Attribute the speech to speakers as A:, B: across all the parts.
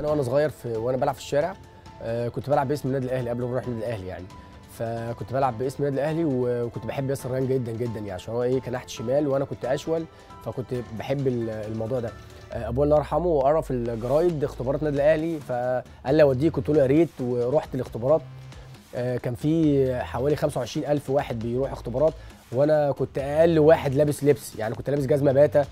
A: انا وانا صغير في وانا بلعب في الشارع آه، كنت بلعب باسم النادي الاهلي قبل ما اروح النادي الاهلي يعني فكنت بلعب باسم النادي الاهلي و- وكنت بحب ياسر ريان جدا جدا يعني عشان هو ايه كان ناحيه الشمال وانا كنت اشول فكنت بحب ال- الموضوع ده آه، ابويا الله يرحمه قرا في الجرايد اختبارات النادي الاهلي فقال لي اوديك قلت له يا ريت ورحت الاختبارات آه، كان في حوالي 25 ألف واحد بيروح اختبارات وانا كنت اقل واحد لابس لبس يعني كنت لابس جزمه باتا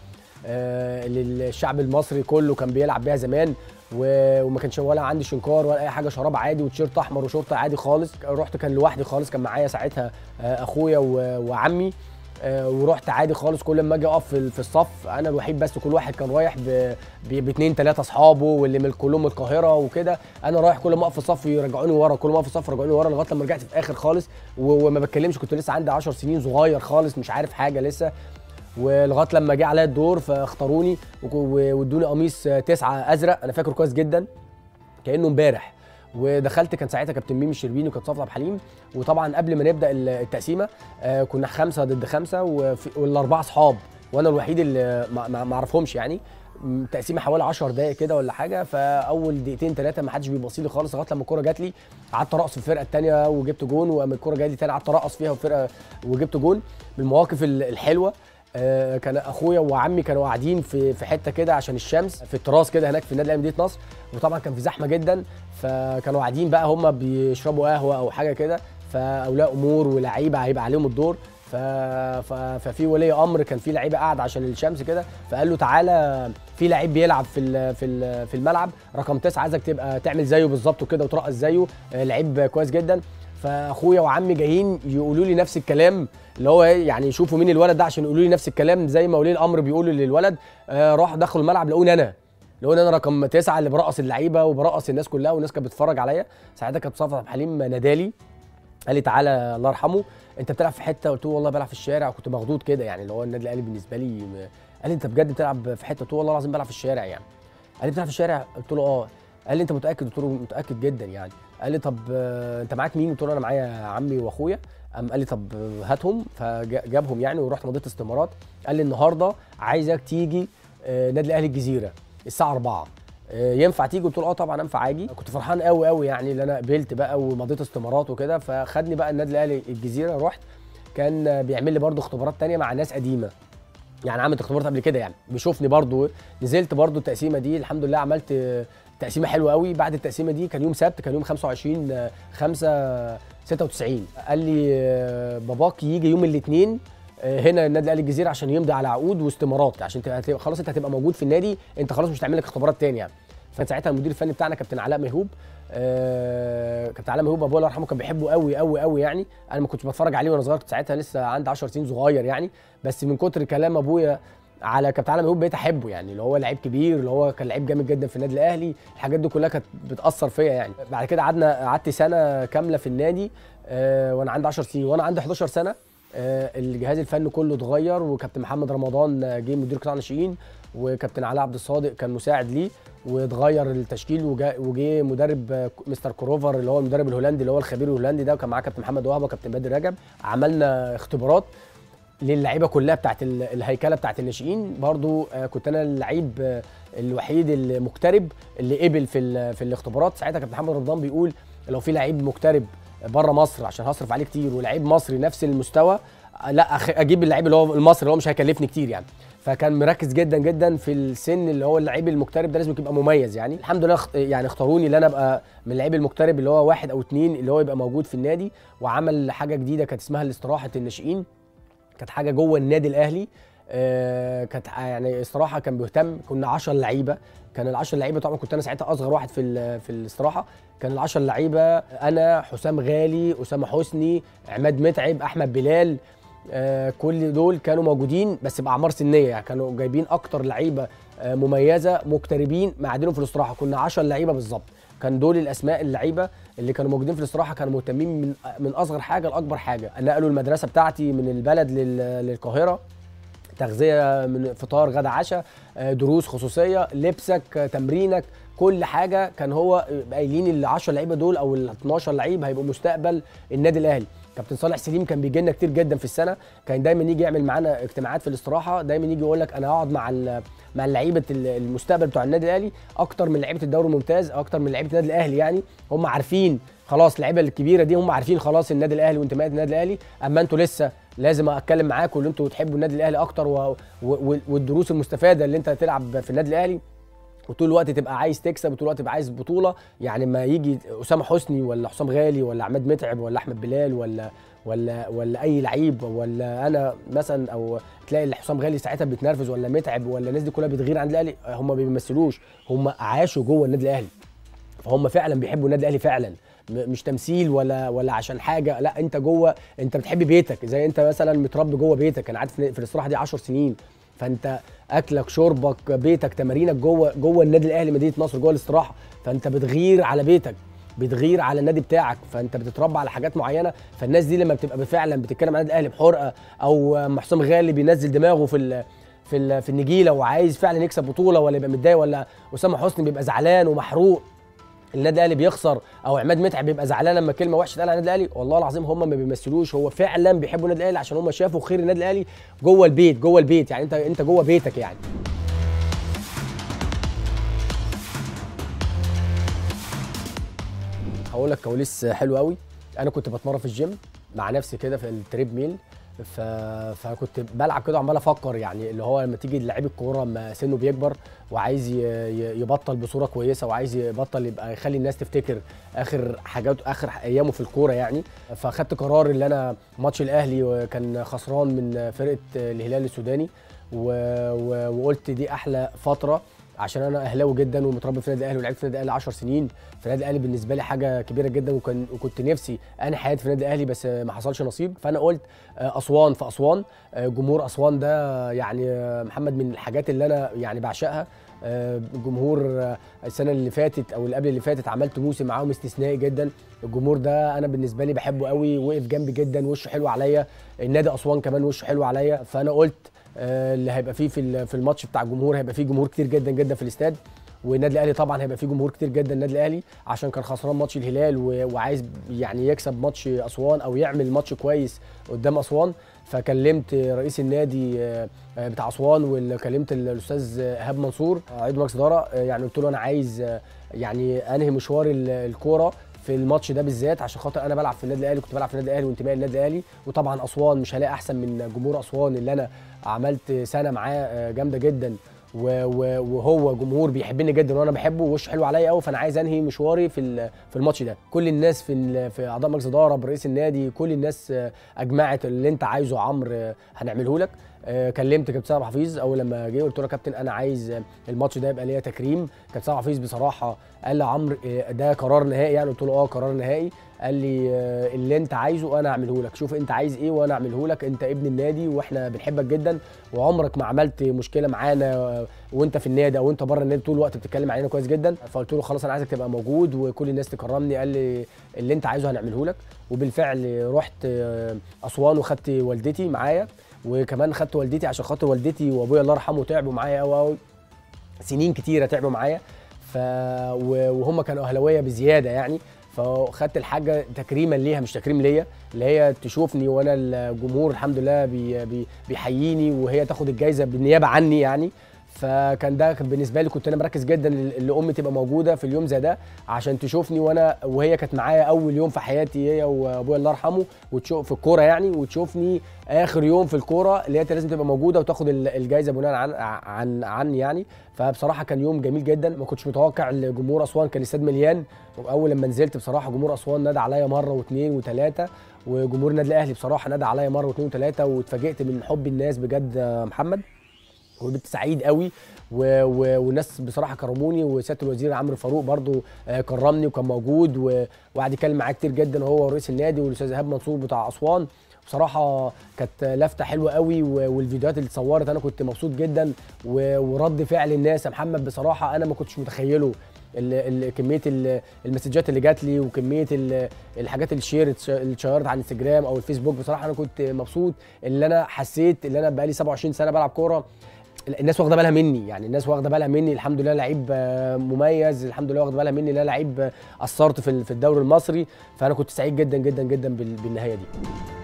A: آه، اللي الشعب المصري كله كان بيلعب بيها زمان و- وما كانش ولا عندي شنكار ولا اي حاجه شراب عادي وتيشيرت احمر وشورت عادي خالص رحت كان لوحدي خالص كان معايا ساعتها آه، اخويا و- وعمي آه، ورحت عادي خالص كل ما اجي اقف في في الصف انا الوحيد بس كل واحد كان رايح ب- ب- باثنين ثلاثه اصحابه واللي من كلهم من القاهره وكده انا رايح كل ما اقف في الصف يرجعوني ورا كل ما اقف في الصف يرجعوني ورا لغايه لما رجعت في الاخر خالص و- وما بتكلمش كنت لسه عندي 10 سنين صغير خالص مش عارف حاجه لسه ولغايه لما جه عليا الدور فاختاروني وك- و- وادوني قميص آه، تسعه ازرق انا فاكره كويس جدا كانه امبارح ودخلت كان ساعتها كابتن ميمي الشربيني وكابتن صفا عبد الحليم وطبعا قبل ما نبدا ال- التقسيمه آه، كنا خمسه ضد خمسه وفي- والاربعه اصحاب وانا الوحيد اللي ما- ما ما اعرفهمش يعني م، تقسيمه حوالي 10 دقائق كده ولا حاجه فاول دقيقتين ثلاثه ما حدش بيبصي لي خالص لغايه لما الكوره جات لي قعدت ارقص في الفرقه الثانيه وجبت جون واما الكوره جات لي تاني قعدت ارقص فيها وفرقه وجبت جون من المواقف ال- الحلوه آه، كان اخويا وعمي كانوا قاعدين في في حته كده عشان الشمس في التراس كده هناك في النادي الاهلي مدينه نصر وطبعا كان في زحمه جدا فكانوا قاعدين بقى هم بيشربوا قهوه او حاجه كده فاولياء امور ولعيبه هيبقى عليهم الدور ف... ف... ففي ولي امر كان في لعيبه قاعده عشان الشمس كده فقال له تعالى في لعيب بيلعب في ال... في ال... في الملعب رقم تسعه عايزك تبقى تعمل زيه بالظبط وكده وترقص زيه آه، لعيب كويس جدا فاخويا وعمي جايين يقولوا لي نفس الكلام اللي هو إيه، يعني يشوفوا مين الولد ده عشان يقولوا لي نفس الكلام زي ما ولي الامر بيقولوا للولد آه راح دخلوا الملعب لقوني انا لقوني انا رقم تسعه اللي برقص اللعيبه وبرقص الناس كلها والناس كانت بتتفرج عليا ساعتها كانت صفا عبد الحليم نادالي قال لي تعالى الله يرحمه انت بتلعب في حته قلت له والله بلعب في الشارع وكنت مخضوض كده يعني اللي هو النادي الاهلي بالنسبه لي م- قال لي انت بجد بتلعب في حته قلت له والله العظيم بلعب في الشارع يعني قال لي بتلعب في الشارع قلت له اه قال لي انت متاكد قلت له متاكد جدا يعني قال لي طب آه، انت معاك مين قلت له انا معايا عمي واخويا قام قال لي طب آه، هاتهم فجابهم يعني ورحت مضيت استمارات قال لي النهارده عايزك تيجي آه، نادي الاهلي الجزيره الساعه 4 آه، ينفع تيجي قلت له اه طبعا ينفع اجي كنت فرحان قوي قوي يعني ان انا قبلت بقى ومضيت استمارات وكده فخدني بقى النادي الاهلي الجزيره رحت كان آه، بيعمل لي برضه اختبارات تانية مع ناس قديمه يعني عملت اختبارات قبل كده يعني بيشوفني برضه نزلت برضه التقسيمه دي الحمد لله عملت آه، تقسيمه حلوه قوي بعد التقسيمه دي كان يوم سبت كان يوم 25 5 96 قال لي آه، باباك يجي يوم الاثنين هنا النادي الاهلي الجزيره عشان يمضي على عقود واستمارات عشان تبقى هتبقى- خلاص انت هتبقى موجود في النادي انت خلاص مش هتعمل لك اختبارات تاني يعني فكان ساعتها المدير الفني بتاعنا كابتن علاء مهوب آه كابتن علاء مهوب ابويا الله يرحمه كان بيحبه قوي قوي قوي يعني انا ما كنتش بتفرج عليه وانا صغير كنت ساعتها لسه عندي 10 سنين صغير يعني بس من كتر كلام ابويا على كابتن علاء مهوب بقيت احبه يعني اللي هو لعيب كبير اللي هو كان لعيب جامد جدا في النادي الاهلي الحاجات دي كلها كانت بتاثر فيا يعني بعد كده قعدنا قعدت سنه كامله في النادي آه وانا عندي 10 سنين وانا عندي 11 سنه آه، الجهاز الفني كله اتغير وكابتن محمد رمضان آه، جه مدير قطاع ناشئين وكابتن علاء عبد الصادق كان مساعد ليه واتغير التشكيل وجا- وجه مدرب آه، مستر كروفر اللي هو المدرب الهولندي اللي هو الخبير الهولندي ده وكان معاه كابتن محمد وهبه وكابتن بدر رجب عملنا اختبارات للعيبه كلها بتاعت ال- الهيكله بتاعت الناشئين برضو آه، كنت انا اللعيب آه، الوحيد المغترب اللي قبل في ال- في الاختبارات ساعتها كابتن محمد رمضان بيقول لو في لعيب مغترب بره مصر عشان هصرف عليه كتير ولعيب مصري نفس المستوى آه، لا أخ- اجيب اللعيب اللي هو المصري اللي هو مش هيكلفني كتير يعني فكان مركز جدا جدا في السن اللي هو اللعيب المغترب ده لازم يبقى مميز يعني الحمد لله اخت- يعني اختاروني ان انا ابقى من اللعيب المغترب اللي هو واحد او اتنين اللي هو يبقى موجود في النادي وعمل حاجه جديده كانت اسمها الاستراحه الناشئين كانت حاجه جوه النادي الاهلي آه، كانت يعني الصراحه كان بيهتم كنا 10 لعيبه كان ال 10 لعيبه طبعا كنت انا ساعتها اصغر واحد في ال- في الاستراحه كان ال 10 لعيبه انا حسام غالي اسامه حسني عماد متعب احمد بلال آه، كل دول كانوا موجودين بس باعمار سنيه يعني كانوا جايبين اكتر لعيبه آه، مميزه مغتربين معادنهم في الاستراحه كنا 10 لعيبه بالظبط كان دول الاسماء اللعيبه اللي كانوا موجودين في الاستراحه كانوا مهتمين من من اصغر حاجه لاكبر حاجه نقلوا المدرسه بتاعتي من البلد لل- للقاهره تغذيه من فطار غدا عشاء آه، دروس خصوصيه لبسك آه، تمرينك كل حاجه كان هو قايلين ال 10 لعيبه دول او ال 12 لعيب هيبقوا مستقبل النادي الاهلي كابتن صالح سليم كان بيجي لنا كتير جدا في السنه كان دايما يجي يعمل معانا اجتماعات في الاستراحه دايما يجي يقول لك انا هقعد مع ال- مع اللعيبه ال- المستقبل بتوع النادي الاهلي اكتر من لعيبه الدوري الممتاز اكتر من لعيبه النادي الاهلي يعني هم عارفين خلاص اللعيبه الكبيره دي هم عارفين خلاص النادي الاهلي وانتماءات النادي الاهلي اما انتوا لسه لازم اتكلم معاكم اللي انتوا تحبوا النادي الاهلي اكتر و... و... والدروس المستفاده اللي انت تلعب في النادي الاهلي وطول الوقت تبقى عايز تكسب وطول الوقت تبقى عايز بطوله يعني ما يجي اسامه حسني ولا حسام غالي ولا عماد متعب ولا احمد بلال ولا ولا ولا اي لعيب ولا انا مثلا او تلاقي اللي حسام غالي ساعتها بيتنرفز ولا متعب ولا الناس دي كلها بتغير عن الاهلي هم ما بيمثلوش هم عاشوا جوه النادي الاهلي فهم فعلا بيحبوا النادي الاهلي فعلا م- مش تمثيل ولا ولا عشان حاجه لا انت جوه انت بتحب بيتك زي انت مثلا متربي جوه بيتك انا قعدت في في الاستراحه دي 10 سنين فانت اكلك شربك بيتك تمارينك جوه جوه النادي الاهلي مدينه نصر جوه الاستراحه فانت بتغير على بيتك بتغير على النادي بتاعك فانت بتتربى على حاجات معينه فالناس دي لما بتبقى فعلا بتتكلم عن النادي الاهلي بحرقه او أم حسام غالي بينزل دماغه في ال في ال في النجيله وعايز فعلا يكسب بطوله ولا يبقى متضايق ولا اسامه حسني بيبقى زعلان ومحروق النادي الاهلي بيخسر او عماد متعب بيبقى زعلان لما كلمه وحشه تتقال على النادي الاهلي والله العظيم هم ما بيمثلوش هو فعلا بيحبوا النادي الاهلي عشان هم شافوا خير النادي الاهلي جوه البيت جوه البيت يعني انت انت جوه بيتك يعني هقول لك كواليس حلوه قوي انا كنت بتمرن في الجيم مع نفسي كده في التريب ميل ف... فكنت بلعب كده وعمال افكر يعني اللي هو لما تيجي لعيب الكوره لما سنه بيكبر وعايز ي... ي- يبطل بصوره كويسه وعايز يبطل يبقى يخلي الناس تفتكر اخر حاجات اخر ايامه في الكوره يعني فاخدت قرار اللي انا ماتش الاهلي كان خسران من فرقه الهلال السوداني و... و... وقلت دي احلى فتره عشان انا اهلاوي جدا ومتربي في النادي الاهلي ولعبت في النادي الاهلي 10 سنين فالنادي الاهلي بالنسبه لي حاجه كبيره جدا وكان وكنت نفسي انا حياتي في النادي الاهلي بس ما حصلش نصيب فانا قلت آه، اسوان في اسوان آه، جمهور اسوان ده يعني آه، محمد من الحاجات اللي انا يعني بعشقها آه، جمهور آه، السنه اللي فاتت او اللي قبل اللي فاتت عملت موسم معاهم استثنائي جدا الجمهور ده انا بالنسبه لي بحبه قوي وقف جنبي جدا وشه حلو عليا النادي اسوان كمان وشه حلو عليا فانا قلت آه، اللي هيبقى فيه في ال- في الماتش بتاع الجمهور هيبقى فيه جمهور كتير جدا جدا في الاستاد والنادي الاهلي طبعا هيبقى فيه جمهور كتير جدا النادي الاهلي عشان كان خسران ماتش الهلال و- وعايز يعني يكسب ماتش اسوان او يعمل ماتش كويس قدام اسوان فكلمت رئيس النادي آه، آه، بتاع اسوان وكلمت الاستاذ ايهاب منصور عضو مجلس اداره آه، يعني قلت له انا عايز آه، يعني انهي مشوار ال- الكوره في الماتش ده بالذات عشان خاطر انا بلعب في النادي الاهلي كنت بلعب في النادي الاهلي وانتمائي للنادي الاهلي وطبعا اسوان مش هلاقي احسن من جمهور اسوان اللي انا عملت سنه معاه آه، جامده جدا و- و- وهو جمهور بيحبني جدا وانا بحبه ووش حلو عليا قوي فانا عايز انهي مشواري في ال- في الماتش ده كل الناس في ال- في اعضاء مجلس اداره برئيس النادي كل الناس آه، اجمعت اللي انت عايزه يا عمرو آه، هنعمله لك آه، كلمت كابتن سامح حفيظ اول لما جه قلت له يا كابتن انا عايز آه، الماتش ده يبقى ليا تكريم كابتن سامح حفيظ بصراحه قال لي يا عمرو آه، ده قرار نهائي يعني قلت له اه قرار نهائي قال لي آه، اللي انت عايزه انا اعمله لك شوف انت عايز ايه وانا اعمله لك انت ابن النادي واحنا بنحبك جدا وعمرك ما عملت مشكله معانا آه، وانت في النادي او انت بره النادي طول الوقت بتتكلم علينا كويس جدا فقلت له خلاص انا عايزك تبقى موجود وكل الناس تكرمني قال لي اللي انت عايزه هنعمله لك وبالفعل رحت آه، اسوان وخدت والدتي معايا وكمان خدت والدتي عشان خاطر والدتي وابويا الله يرحمه تعبوا معايا قوي قوي سنين كتيره تعبوا معايا ف و- وهم كانوا اهلاويه بزياده يعني فخدت الحاجه تكريما ليها مش تكريم ليا اللي هي تشوفني وانا الجمهور الحمد لله بي بي بيحييني وهي تاخد الجايزه بالنيابه عني يعني فكان ده كان بالنسبه لي كنت انا مركز جدا اللي امي تبقى موجوده في اليوم زي ده عشان تشوفني وانا وهي كانت معايا اول يوم في حياتي هي وابويا الله يرحمه وتشوف في الكوره يعني وتشوفني اخر يوم في الكوره اللي هي لازم تبقى موجوده وتاخد ال- الجايزه بناء عن عن عني يعني فبصراحه كان يوم جميل جدا ما كنتش متوقع الجمهور اسوان كان الاستاد مليان واول لما نزلت بصراحه جمهور اسوان نادى عليا مره واثنين وثلاثه وجمهور النادي الاهلي بصراحه نادى عليا مره واثنين وثلاثه واتفاجئت من حب الناس بجد يا محمد وكنت سعيد قوي و... و... والناس بصراحه كرموني وسياده الوزير عمرو فاروق برضو آه، كرمني وكان موجود و... وقعد يتكلم معايا كتير جدا هو ورئيس النادي والاستاذ ايهاب منصور بتاع اسوان بصراحه كانت لفته حلوه قوي و... والفيديوهات اللي اتصورت انا كنت مبسوط جدا و... ورد فعل الناس يا محمد بصراحه انا ما كنتش متخيله ال... ال... كميه ال... المسجات اللي جات لي وكميه ال... الحاجات اللي شيرت اللي اتشيرت على الانستجرام او الفيسبوك بصراحه انا كنت مبسوط اللي انا حسيت اللي انا بقالي 27 سنه بلعب كوره الناس واخده بالها مني يعني الناس واخده بالها مني الحمد لله لعيب آه، مميز الحمد لله واخده بالها مني ان انا لعيب آه، اثرت في ال- في الدوري المصري فانا كنت سعيد جدا جدا جدا بال- بالنهايه دي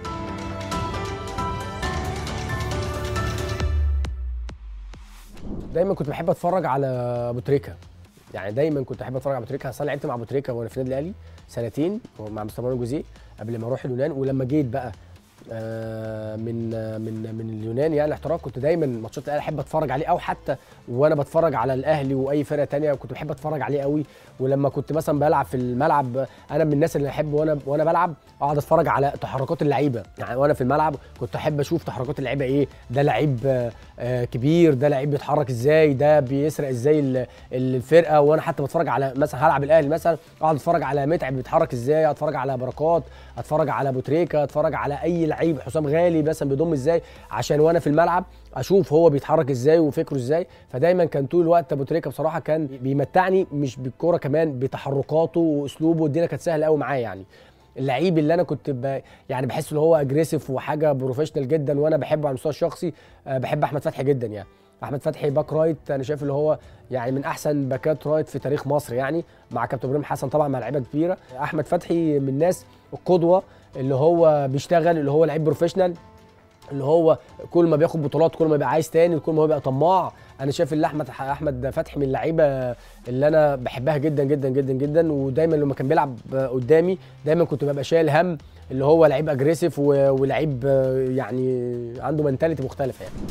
A: دايما كنت بحب اتفرج على ابو تريكه يعني دايما كنت بحب اتفرج على ابو تريكه اصل أنا لعبت مع ابو تريكه وانا في النادي الاهلي سنتين مع مستر مانويل جوزيه قبل ما اروح اليونان ولما جيت بقى آه، من آه، من من اليونان يعني الاحتراف كنت دايما ماتشات الاهلي احب اتفرج عليه او حتى وانا بتفرج على الاهلي واي فرقه تانية كنت بحب اتفرج عليه قوي ولما كنت مثلا بلعب في الملعب انا من الناس اللي احب وانا وانا بلعب اقعد اتفرج على تحركات اللعيبه يعني وانا في الملعب كنت احب اشوف تحركات اللعيبه ايه ده لعيب آه، آه، كبير ده لعيب بيتحرك ازاي ده بيسرق ازاي ال- الفرقه وانا حتى بتفرج على مثلا هلعب الاهلي مثلا اقعد اتفرج على متعب بيتحرك ازاي اتفرج على بركات اتفرج على ابو تريكه اتفرج على اي لعيب حسام غالي مثلا بيضم ازاي عشان وانا في الملعب اشوف هو بيتحرك ازاي وفكره ازاي فدايما كان طول الوقت ابو تريكه بصراحه كان بيمتعني مش بالكوره كمان بتحركاته واسلوبه الدنيا كانت سهله قوي معاه يعني اللعيب اللي انا كنت ب... يعني بحس ان هو اجريسيف وحاجه بروفيشنال جدا وانا بحبه على المستوى الشخصي آه، بحب احمد فتحي جدا يعني احمد فتحي باك رايت انا شايف اللي هو يعني من احسن باكات رايت في تاريخ مصر يعني مع كابتن ابراهيم حسن طبعا مع لعيبه كبيره احمد فتحي من الناس القدوه اللي هو بيشتغل اللي هو لعيب بروفيشنال اللي هو كل ما بياخد بطولات كل ما بيبقى عايز تاني كل ما هو بيبقى طماع انا شايف ان احمد احمد فتحي من اللعيبه اللي انا بحبها جدا جدا جدا جدا ودايما لما كان بيلعب قدامي دايما كنت ببقى شايل هم اللي هو لعيب اجريسيف و- ولعيب يعني عنده منتاليتي مختلفه يعني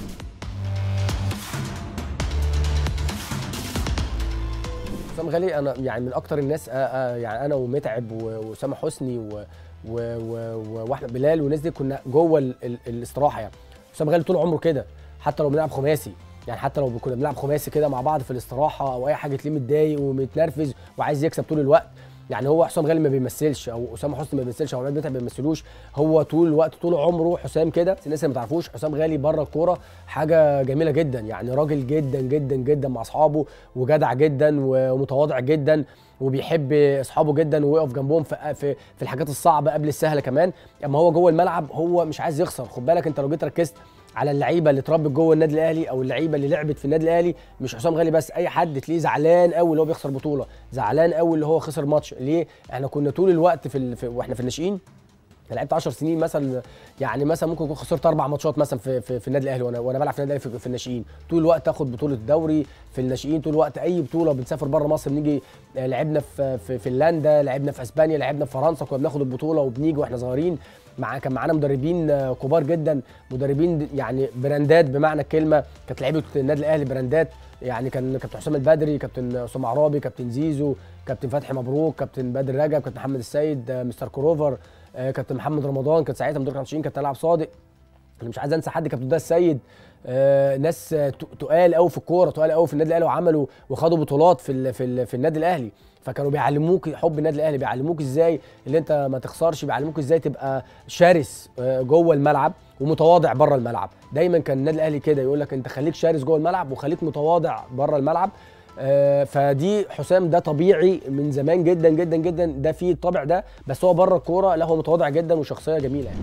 A: حسام غالي انا يعني من اكتر الناس آه آه يعني انا ومتعب و- واسامه حسني و- و- و- و- واحمد بلال والناس دي كنا جوه ال- ال- الاستراحه يعني حسام غالي طول عمره كده حتى لو بنلعب خماسي يعني حتى لو كنا بنلعب خماسي كده مع بعض في الاستراحه او اي حاجه تلاقيه متضايق ومتنرفز وعايز يكسب طول الوقت يعني هو حسام غالي ما بيمثلش او اسامه حسني ما بيمثلش او عماد متعب ما بيمثلوش هو طول الوقت طول عمره حسام كده الناس اللي ما تعرفوش حسام غالي بره الكوره حاجه جميله جدا يعني راجل جدا جدا جدا مع اصحابه وجدع جدا ومتواضع جدا وبيحب اصحابه جدا ويقف جنبهم في في في الحاجات الصعبه قبل السهله كمان اما هو جوه الملعب هو مش عايز يخسر خد بالك انت لو جيت ركزت على اللعيبه اللي اتربت جوه النادي الاهلي او اللعيبه اللي لعبت في النادي الاهلي مش حسام غالي بس اي حد تلاقيه زعلان قوي اللي هو بيخسر بطوله زعلان قوي اللي هو خسر ماتش ليه احنا كنا طول الوقت في, ال... في... واحنا في الناشئين أنا لعبت 10 سنين مثلا يعني مثلا ممكن اكون خسرت اربع ماتشات مثلا في في, في النادي الاهلي وانا وانا بلعب في النادي الاهلي في, في الناشئين طول الوقت اخد بطوله الدوري في الناشئين طول الوقت اي بطوله بنسافر بره مصر بنيجي آه، لعبنا في في فنلندا لعبنا في اسبانيا لعبنا في فرنسا كنا بناخد البطوله وبنيجي واحنا صغيرين مع كان معانا مدربين آه، كبار جدا مدربين يعني براندات بمعنى الكلمه كانت لعيبه النادي الاهلي براندات يعني كان كابتن حسام البدري كابتن اسامه عرابي كابتن زيزو كابتن فتحي مبروك كابتن بدر رجب كابتن محمد السيد آه، مستر كروفر آه، كابتن محمد رمضان كان ساعتها مدير 25 كابتن لعب صادق انا مش عايز انسى حد كابتن ده السيد آه، ناس آه، ت- تقال قوي في الكوره تقال قوي في النادي الاهلي وعملوا وخدوا بطولات في ال في, ال في النادي الاهلي فكانوا بيعلموك حب النادي الاهلي بيعلموك ازاي اللي انت ما تخسرش بيعلموك ازاي تبقى شرس آه، جوه الملعب ومتواضع بره الملعب دايما كان النادي الاهلي كده يقول لك انت خليك شرس جوه الملعب وخليك متواضع بره الملعب آه، فدي حسام ده طبيعي من زمان جدا جدا جدا ده فيه الطبع ده بس هو بره الكوره لا هو متواضع جدا وشخصيه جميله يعني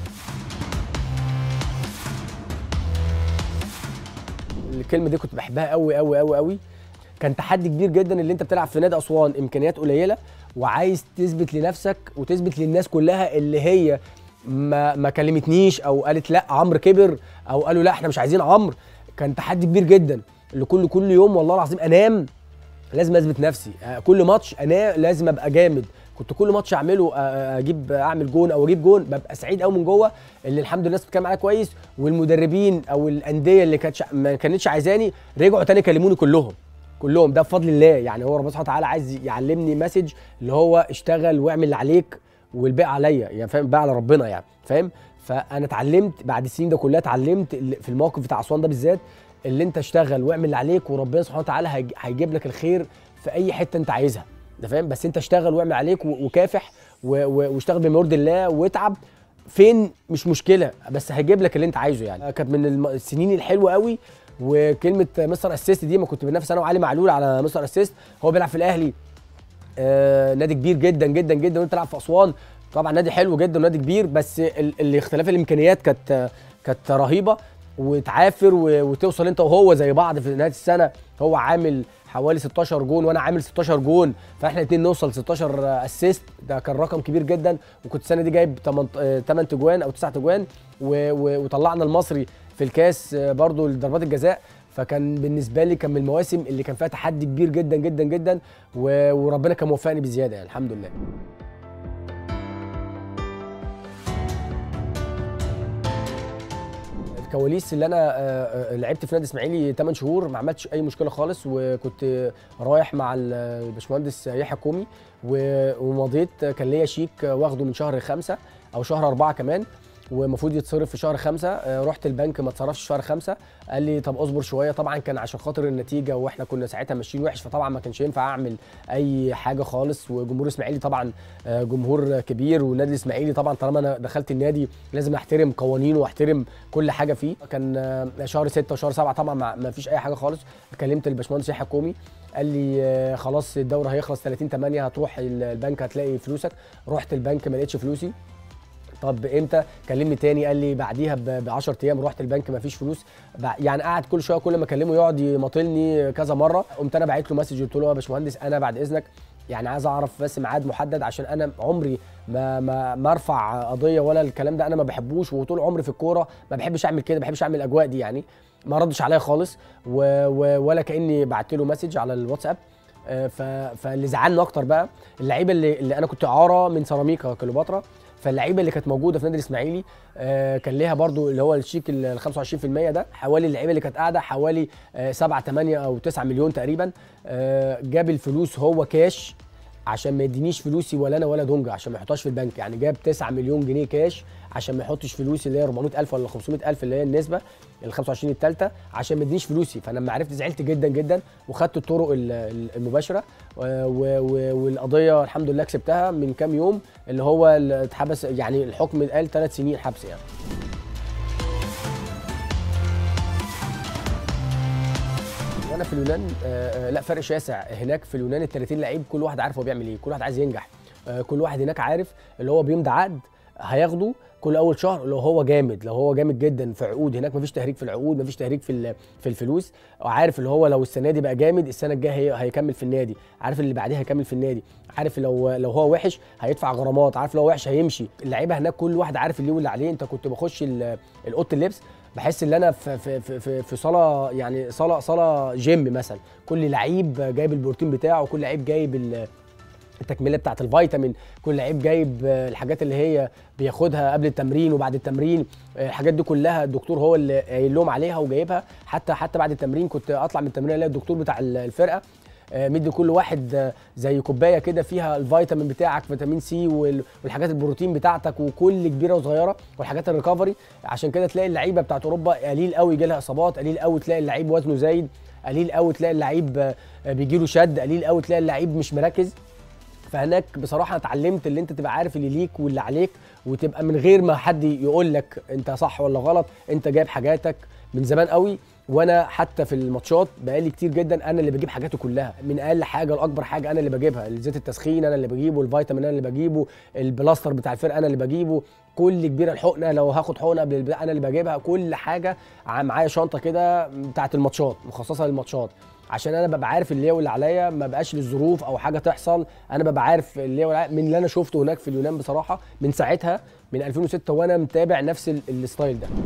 A: الكلمه دي كنت بحبها قوي قوي قوي قوي كان تحدي كبير جدا اللي انت بتلعب في نادي اسوان امكانيات قليله وعايز تثبت لنفسك وتثبت للناس كلها اللي هي ما ما كلمتنيش او قالت لا عمرو كبر او قالوا لا احنا مش عايزين عمرو كان تحدي كبير جدا اللي كل كل يوم والله العظيم انام لازم اثبت نفسي آه، كل ماتش انا لازم ابقى جامد كنت كل ماتش اعمله آه، اجيب اعمل جون او اجيب جون ببقى سعيد قوي من جوه اللي الحمد لله الناس بتتكلم عليا كويس والمدربين او الانديه اللي كانت ما كانتش عايزاني رجعوا تاني كلموني كلهم كلهم ده بفضل الله يعني هو ربنا سبحانه وتعالى عايز يعلمني مسج اللي هو اشتغل واعمل اللي عليك والباقي عليا يعني فاهم بقى على ربنا يعني فاهم فانا اتعلمت بعد السنين ده كلها اتعلمت اللي- في الموقف بتاع اسوان ده بالذات اللي انت اشتغل واعمل اللي عليك وربنا سبحانه وتعالى هيج- هيجيب لك الخير في اي حته انت عايزها انت فاهم بس انت اشتغل واعمل عليك و- وكافح و- و- واشتغل بما يرضي الله واتعب فين مش مشكله بس هيجيب لك اللي انت عايزه يعني كانت من الم- السنين الحلوه قوي وكلمه مستر اسيست دي ما كنت بنافس انا وعلي معلول على مستر اسيست هو بيلعب في الاهلي آه نادي كبير جدا جدا جدا وانت تلعب في اسوان طبعا نادي حلو جدا ونادي كبير بس ال- الاختلاف الامكانيات كانت كانت رهيبه وتعافر و- وتوصل انت وهو زي بعض في نهايه السنه هو عامل حوالي 16 جون وانا عامل 16 جون فاحنا الاثنين نوصل 16 اسيست ده كان رقم كبير جدا وكنت السنه دي جايب 8 تجوان او 9 تجوان و- و- وطلعنا المصري في الكاس آه، برضو لضربات الجزاء فكان بالنسبه لي كان من المواسم اللي كان فيها تحدي كبير جدا جدا جدا و- وربنا كان موفقني بزياده يعني الحمد لله الكواليس اللي انا آه، آه، لعبت في نادي اسماعيلي 8 شهور ما عملتش اي مشكله خالص وكنت رايح مع ال- الباشمهندس يحيى كومي و- ومضيت كان ليا شيك واخده من شهر خمسة او شهر أربعة كمان ومفروض يتصرف في شهر خمسة آه، رحت البنك ما اتصرفش في شهر خمسة قال لي طب اصبر شويه طبعا كان عشان خاطر النتيجه واحنا كنا ساعتها ماشيين وحش فطبعا ما كانش ينفع اعمل اي حاجه خالص وجمهور اسماعيلي طبعا آه، جمهور كبير والنادي الاسماعيلي طبعا طالما انا دخلت النادي لازم احترم قوانينه واحترم كل حاجه فيه كان آه، شهر ستة وشهر سبعة طبعا ما ما فيش اي حاجه خالص كلمت الباشمهندس يحيى كومي قال لي آه، خلاص الدوري هيخلص 30 8 هتروح البنك هتلاقي فلوسك رحت البنك ما لقيتش فلوسي طب امتى كلمني تاني قال لي بعديها ب 10 ايام رحت البنك ما فيش فلوس بع- يعني قعد كل شويه كل ما اكلمه يقعد يماطلني كذا مره قمت انا بعت له مسج قلت له يا باشمهندس انا بعد اذنك يعني عايز اعرف بس ميعاد محدد عشان انا عمري ما ما ما ارفع قضيه ولا الكلام ده انا ما بحبوش وطول عمري في الكوره ما بحبش اعمل كده ما بحبش اعمل الاجواء دي يعني ما ردش عليا خالص و و ولا كاني بعت له مسج على الواتساب آه، ف فاللي زعلني اكتر بقى اللعيبه اللي, اللي انا كنت اعاره من سيراميكا كليوباترا فاللعيبه اللي كانت موجوده في نادي الاسماعيلي آه، كان ليها برضو اللي هو الشيك ال 25% ده حوالي اللعيبه اللي كانت قاعده حوالي 7 8 او 9 مليون تقريبا آه، جاب الفلوس هو كاش عشان ما يدينيش فلوسي ولا انا ولا دونجا عشان ما يحطهاش في البنك يعني جاب 9 مليون جنيه كاش عشان ما يحطش فلوسي اللي هي 400000 ولا 500000 اللي هي النسبه ال 25 الثالثه عشان ما يدينيش فلوسي فانا لما عرفت زعلت جدا جدا وخدت الطرق ال- ال- المباشره و- و- و- والقضيه الحمد لله كسبتها من كام يوم اللي هو اللي اتحبس يعني الحكم قال ثلاث سنين حبس يعني وانا في اليونان آه، آه، لا فرق شاسع هناك في اليونان ال 30 لعيب كل واحد عارف هو بيعمل ايه كل واحد عايز ينجح آه، كل واحد هناك عارف اللي هو بيمضي عقد هياخده كل اول شهر لو هو جامد لو هو جامد جدا في عقود هناك مفيش تهريج في العقود مفيش تهريج في ال- في الفلوس عارف اللي هو لو السنه دي بقى جامد السنه الجايه هي- هيكمل في النادي عارف اللي بعديها هيكمل في النادي عارف لو لو هو وحش هيدفع غرامات عارف لو هو وحش هيمشي اللعيبه هناك كل واحد عارف اللي واللي عليه انت كنت بخش ال- الاوضه اللبس بحس ان انا في في في في, في صاله يعني صاله صاله جيم مثلا كل لعيب جايب البروتين بتاعه كل لعيب جايب ال- التكمله بتاعه الفيتامين كل لعيب جايب آه، الحاجات اللي هي بياخدها قبل التمرين وبعد التمرين آه، الحاجات دي كلها الدكتور هو اللي قايل لهم عليها وجايبها حتى حتى بعد التمرين كنت اطلع من التمرين الاقي الدكتور بتاع ال- الفرقه آه، مدي كل واحد آه، زي كوبايه كده فيها الفيتامين بتاعك فيتامين سي وال- والحاجات البروتين بتاعتك وكل كبيره وصغيره والحاجات الريكفري عشان كده تلاقي اللعيبه بتاعت اوروبا قليل قوي يجي لها اصابات قليل قوي تلاقي اللعيب وزنه زايد قليل قوي تلاقي اللعيب بيجي له شد قليل قوي تلاقي اللعيب مش مركز فهناك بصراحه اتعلمت اللي انت تبقى عارف اللي ليك واللي عليك وتبقى من غير ما حد يقول لك انت صح ولا غلط انت جايب حاجاتك من زمان قوي وانا حتى في الماتشات بقالي كتير جدا انا اللي بجيب حاجاتي كلها من اقل حاجه لاكبر حاجه انا اللي بجيبها زيت التسخين انا اللي بجيبه الفيتامين انا اللي بجيبه البلاستر بتاع الفرقه انا اللي بجيبه كل كبيره الحقنه لو هاخد حقنه قبل البتاع انا اللي بجيبها كل حاجه ع- معايا شنطه كده بتاعت الماتشات مخصصه للماتشات عشان انا ببقى عارف اللي هو اللي عليا ما بقاش للظروف او حاجه تحصل انا ببقى عارف اللي هو اللي عليا من اللي انا شفته هناك في اليونان بصراحه من ساعتها من 2006 وانا متابع نفس ال- الستايل ده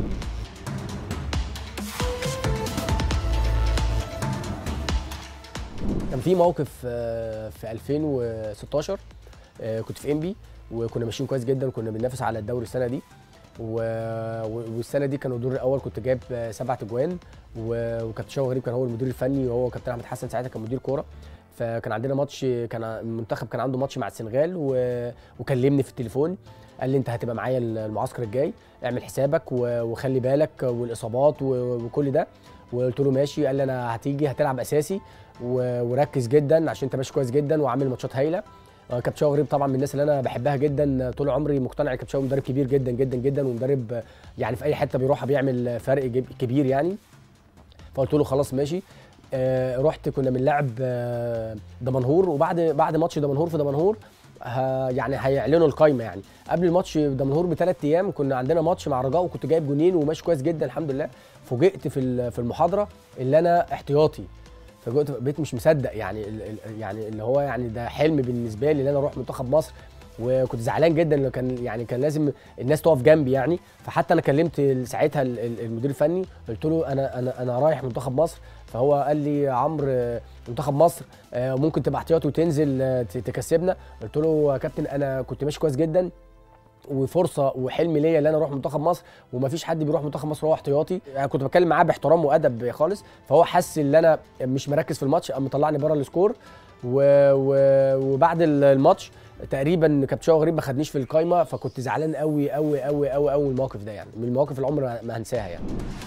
A: كان في موقف آه، في 2016 آه، كنت في انبي وكنا ماشيين كويس جدا كنا بننافس على الدوري السنه دي و... و- والسنه دي كانوا الدور الاول كنت جايب آه، سبع تجوان و... وكابتن شوقي غريب كان هو المدير الفني وهو كابتن احمد حسن ساعتها كان مدير كوره فكان عندنا ماتش كان المنتخب كان عنده ماتش مع السنغال و... وكلمني في التليفون قال لي انت هتبقى معايا المعسكر الجاي اعمل حسابك و... وخلي بالك والاصابات و... وكل ده وقلت له ماشي قال لي انا هتيجي هتلعب اساسي و... وركز جدا عشان انت ماشي كويس جدا وعامل ماتشات هايله آه، كابتن شوقي غريب طبعا من الناس اللي انا بحبها جدا طول عمري مقتنع كابتن شوقي مدرب كبير جدا جدا جدا ومدرب آه، يعني في اي حته بيروحها بيعمل فرق جب- كبير يعني فقلت له خلاص ماشي آه رحت كنا بنلعب آه دمنهور وبعد بعد ماتش دمنهور في دمنهور ه... يعني هيعلنوا القايمه يعني قبل الماتش دمنهور بثلاث ايام كنا عندنا ماتش مع رجاء وكنت جايب جونين وماشي كويس جدا الحمد لله فوجئت في ال- في المحاضره اللي انا احتياطي فجئت بقيت مش مصدق يعني ال- ال- يعني اللي هو يعني ده حلم بالنسبه لي ان انا اروح منتخب مصر وكنت زعلان جدا انه كان يعني كان لازم الناس تقف جنبي يعني فحتى انا كلمت ساعتها ال- ال- المدير الفني قلت له انا انا انا رايح منتخب مصر فهو قال لي يا عمرو آه، منتخب مصر آه، ممكن تبقى احتياطي وتنزل آه، ت- تكسبنا قلت له يا كابتن انا كنت ماشي كويس جدا وفرصه وحلم ليا ان انا اروح منتخب مصر ومفيش حد بيروح منتخب مصر وهو احتياطي يعني كنت بتكلم معاه باحترام وادب خالص فهو حس ان انا مش مركز في الماتش قام مطلعني بره السكور و... و... وبعد ال- الماتش تقريبا كابتن شوقي غريب ما خدنيش في القايمه فكنت زعلان قوي قوي قوي قوي قوي من الموقف ده يعني من المواقف العمر ما- ما هنساها يعني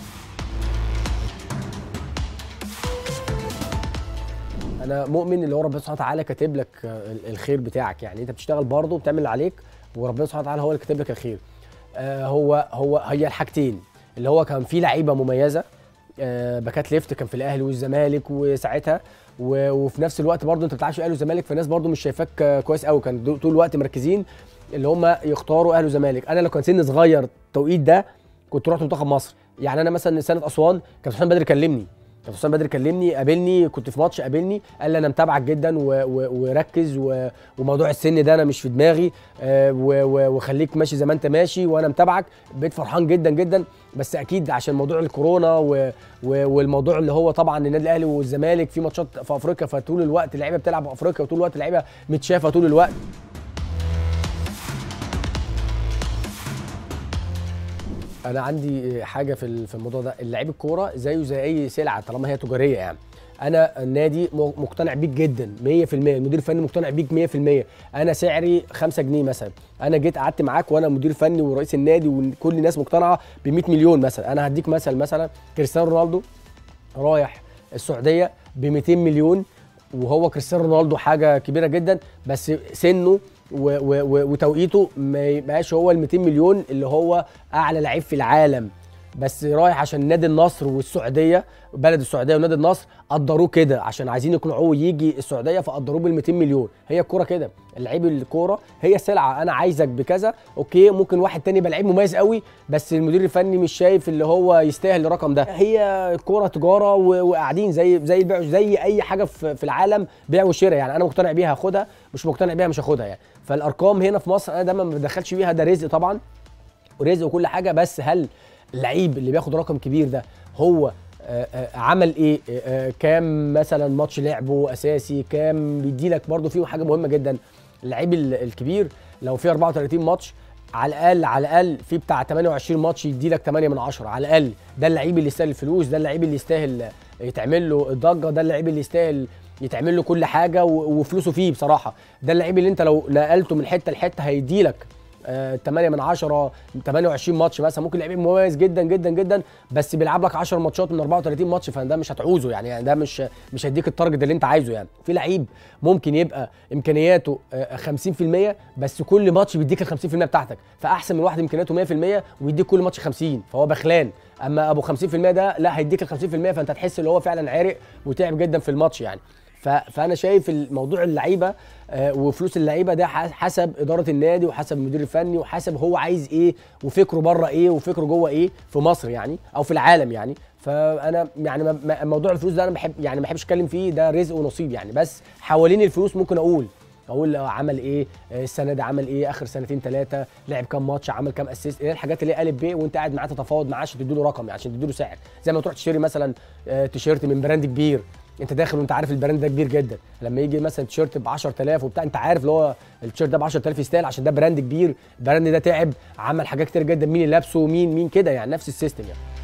A: انا مؤمن اللي هو ربنا سبحانه وتعالى كاتب لك آه، ال- الخير بتاعك يعني انت بتشتغل برضه بتعمل اللي عليك وربنا سبحانه وتعالى هو اللي كاتب لك الخير آه، هو هو هي الحاجتين اللي هو كان في لعيبه مميزه آه، باكات ليفت كان في الاهلي والزمالك وساعتها و- وفي نفس الوقت برضه انت ما بتلعبش اهلي وزمالك فالناس برضه مش شايفاك آه، كويس قوي كان دو- طول الوقت مركزين اللي هم يختاروا اهلي وزمالك انا لو كان سني صغير التوقيت ده كنت رحت منتخب مصر يعني انا مثلا سنه اسوان كان حسام بدري كلمني كان حسام بدري كلمني قابلني كنت في ماتش قابلني قال لي انا متابعك جدا و... و... وركز و... وموضوع السن ده انا مش في دماغي آه، و... و... وخليك ماشي زي ما انت ماشي وانا متابعك بقيت فرحان جدا جدا بس اكيد عشان موضوع الكورونا و... و... والموضوع اللي هو طبعا النادي الاهلي والزمالك في ماتشات في افريقيا فطول الوقت اللعيبه بتلعب في افريقيا وطول الوقت اللعيبه متشافه طول الوقت انا عندي حاجه في ال- في الموضوع ده اللعيب الكوره زيه زي اي سلعه طالما هي تجاريه يعني انا النادي م- مقتنع بيك جدا 100% المدير الفني مقتنع بيك 100% انا سعري 5 جنيه مثلا انا جيت قعدت معاك وانا مدير فني ورئيس النادي وكل الناس مقتنعه ب 100 مليون مثلا انا هديك مثل مثلا كريستيانو رونالدو رايح السعوديه ب 200 مليون وهو كريستيانو رونالدو حاجه كبيره جدا بس سنه و و و وتوقيته ما يبقاش هو ال 200 مليون اللي هو اعلى لعيب في العالم بس رايح عشان نادي النصر والسعوديه بلد السعوديه ونادي النصر قدروه كده عشان عايزين يقنعوه يجي السعوديه فقدروه بال 200 مليون هي الكوره كده اللعيب الكوره هي سلعه انا عايزك بكذا اوكي ممكن واحد تاني يبقى لعيب مميز قوي بس المدير الفني مش شايف اللي هو يستاهل الرقم ده هي الكوره تجاره و- وقاعدين زي زي البيع زي اي حاجه في في العالم بيع وشراء يعني انا مقتنع بيها هاخدها مش مقتنع بيها مش هاخدها يعني فالارقام هنا في مصر انا دايما ما بدخلش بيها ده رزق طبعا ورزق وكل حاجه بس هل اللعيب اللي بياخد رقم كبير ده هو آه، آه، عمل ايه آه، آه، كام مثلا ماتش لعبه اساسي كام بيدي لك برده فيه حاجه مهمه جدا اللعيب ال- الكبير لو في 34 ماتش على الاقل على الاقل في بتاع 28 ماتش يدي لك 8 من 10 على الاقل ده اللعيب اللي يستاهل الفلوس ده اللعيب اللي يستاهل يتعمل له الضجه ده اللعيب اللي يستاهل يتعمل له كل حاجه و- وفلوسه فيه بصراحه ده اللعيب اللي انت لو نقلته من حته لحته هيدي لك 8 من 10 28 ماتش مثلا ممكن لعيب مميز جدا جدا جدا بس بيلعب لك 10 ماتشات من 34 ماتش فده مش هتعوزه يعني, يعني ده مش مش هيديك التارجت اللي انت عايزه يعني في لعيب ممكن يبقى امكانياته آه، 50% بس كل ماتش بيديك ال 50% بتاعتك فاحسن من واحد امكانياته 100% ويديك كل ماتش 50 فهو بخلان اما ابو 50% ده لا هيديك ال 50% فانت هتحس ان هو فعلا عرق وتعب جدا في الماتش يعني ف- فانا شايف الموضوع اللعيبه آه، وفلوس اللعيبه ده ح- حسب اداره النادي وحسب المدير الفني وحسب هو عايز ايه وفكره بره ايه وفكره جوه ايه في مصر يعني او في العالم يعني فانا يعني ما- ما- موضوع الفلوس ده انا بحب يعني ما بحبش اتكلم فيه ده رزق ونصيب يعني بس حوالين الفلوس ممكن اقول اقول آه، عمل ايه آه، السنه دي عمل ايه اخر سنتين ثلاثه لعب كام ماتش عمل كام اسيست ايه الحاجات اللي هي الف ب وانت قاعد معاه تتفاوض معاه عشان تديله رقم يعني عشان تديله سعر زي ما تروح تشتري مثلا آه، تيشيرت من براند كبير انت داخل وانت عارف البراند ده كبير جدا لما يجي مثلا تيشيرت ب 10000 وبتاع انت عارف اللي هو التيشيرت ده ب 10000 يستاهل عشان ده براند كبير البراند ده تعب عمل حاجات كتير جدا مين اللي لابسه مين مين كده يعني نفس السيستم يعني